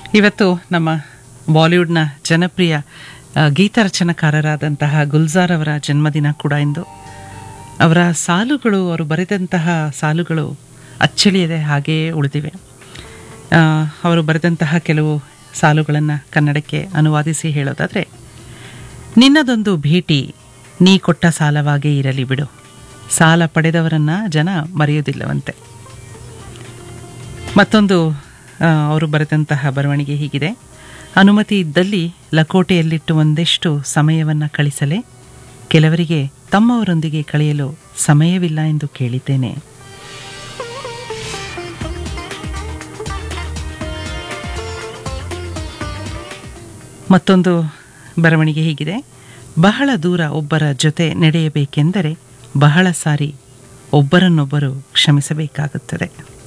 ಇವತ್ತು ನಮ್ಮ ಬಾಲಿವುಡ್ನ ಜನಪ್ರಿಯ ಆ, ಗೀತರಚನಕಾರರಾದಂತಹ ಗುಲ್ಜಾರ್ ಅವರ ಜನ್ಮದಿನ ಕೂಡ ಇಂದು ಅವರ ಸಾಲುಗಳು ಅವರು ಬರೆದಂತಹ ಸಾಲುಗಳು ಅಚ್ಚಳಿಯದೆ ಹಾಗೆಯೇ ಉಳಿದಿವೆ ಆ, ಅವರು ಬರೆದಂತಹ ಕೆಲವು ಸಾಲುಗಳನ್ನು ಕನ್ನಡಕ್ಕೆ ಅನುವಾದಿಸಿ ಹೇಳೋದಾದರೆ ನಿನ್ನದೊಂದು ಭೇಟಿ ನೀ ಕೊಟ್ಟ ಸಾಲವಾಗೇ ಇರಲಿ ಬಿಡು ಸಾಲ ಪಡೆದವರನ್ನ ಜನ ಮರೆಯುವುದಿಲ್ಲವಂತೆ ಮತ್ತೊಂದು ಆ, ಅವರು ಬರೆದಂತಹ ಬರವಣಿಗೆ ಹೀಗಿದೆ ಅನುಮತಿ ಇದ್ದಲ್ಲಿ ಲಕೋಟೆಯಲ್ಲಿಟ್ಟು ಒಂದೆಷ್ಟು ಸಮಯವನ್ನು ಕಳಿಸಲೇ ಕೆಲವರಿಗೆ ತಮ್ಮವರೊಂದಿಗೆ ಕಳೆಯಲು ಸಮಯವಿಲ್ಲ ಎಂದು ಕೇಳಿದ್ದೇನೆ ಮತ್ತೊಂದು ಬರವಣಿಗೆ ಹೀಗಿದೆ ಬಹಳ ದೂರ ಒಬ್ಬರ ಜೊತೆ ನಡೆಯಬೇಕೆಂದರೆ ಬಹಳ ಸಾರಿ ಒಬ್ಬರನ್ನೊಬ್ಬರು ಕ್ಷಮಿಸಬೇಕಾಗುತ್ತದೆ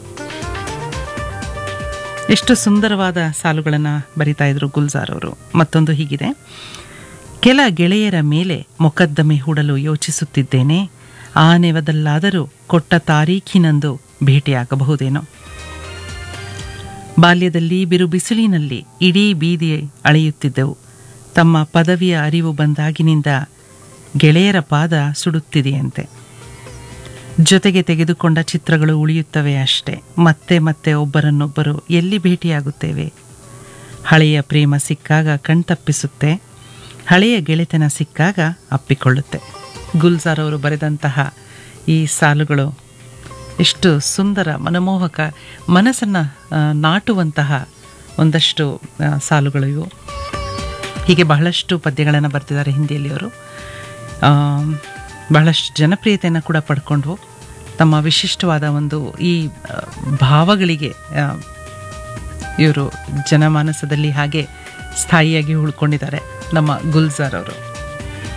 ಎಷ್ಟು ಸುಂದರವಾದ ಸಾಲುಗಳನ್ನು ಬರಿತಾ ಇದ್ರು ಗುಲ್ಜಾರ್ ಅವರು ಮತ್ತೊಂದು ಹೀಗಿದೆ ಕೆಲ ಗೆಳೆಯರ ಮೇಲೆ ಮೊಕದ್ದಮೆ ಹೂಡಲು ಯೋಚಿಸುತ್ತಿದ್ದೇನೆ ಆ ನೆವದಲ್ಲಾದರೂ ಕೊಟ್ಟ ತಾರೀಖಿನಂದು ಭೇಟಿಯಾಗಬಹುದೇನೋ ಬಾಲ್ಯದಲ್ಲಿ ಬಿರುಬಿಸಿಲಿನಲ್ಲಿ ಇಡೀ ಬೀದಿ ಅಳೆಯುತ್ತಿದ್ದೆವು ತಮ್ಮ ಪದವಿಯ ಅರಿವು ಬಂದಾಗಿನಿಂದ ಗೆಳೆಯರ ಪಾದ ಸುಡುತ್ತಿದೆಯಂತೆ ಜೊತೆಗೆ ತೆಗೆದುಕೊಂಡ ಚಿತ್ರಗಳು ಉಳಿಯುತ್ತವೆ ಅಷ್ಟೇ ಮತ್ತೆ ಮತ್ತೆ ಒಬ್ಬರನ್ನೊಬ್ಬರು ಎಲ್ಲಿ ಭೇಟಿಯಾಗುತ್ತೇವೆ ಹಳೆಯ ಪ್ರೇಮ ಸಿಕ್ಕಾಗ ಕಣ್ತಪ್ಪಿಸುತ್ತೆ ಹಳೆಯ ಗೆಳೆತನ ಸಿಕ್ಕಾಗ ಅಪ್ಪಿಕೊಳ್ಳುತ್ತೆ ಗುಲ್ಜಾರ್ ಅವರು ಬರೆದಂತಹ ಈ ಸಾಲುಗಳು ಎಷ್ಟು ಸುಂದರ ಮನಮೋಹಕ ಮನಸ್ಸನ್ನು ಆ, ನಾಟುವಂತಹ ಒಂದಷ್ಟು ಆ, ಸಾಲುಗಳು ಇವು ಹೀಗೆ ಬಹಳಷ್ಟು ಪದ್ಯಗಳನ್ನು ಬರ್ತಿದ್ದಾರೆ ಹಿಂದಿಯಲ್ಲಿ ಅವರು ಆ, ಬಹಳಷ್ಟು ಜನಪ್ರಿಯತೆಯನ್ನು ಕೂಡ ಪಡ್ಕೊಂಡ್ವು ತಮ್ಮ ವಿಶಿಷ್ಟವಾದ ಒಂದು ಈ ಆ, ಭಾವಗಳಿಗೆ ಇವರು ಜನಮಾನಸದಲ್ಲಿ ಹಾಗೆ ಸ್ಥಾಯಿಯಾಗಿ ಉಳ್ಕೊಂಡಿದ್ದಾರೆ ನಮ್ಮ ಗುಲ್ಜಾರ್ ಅವರು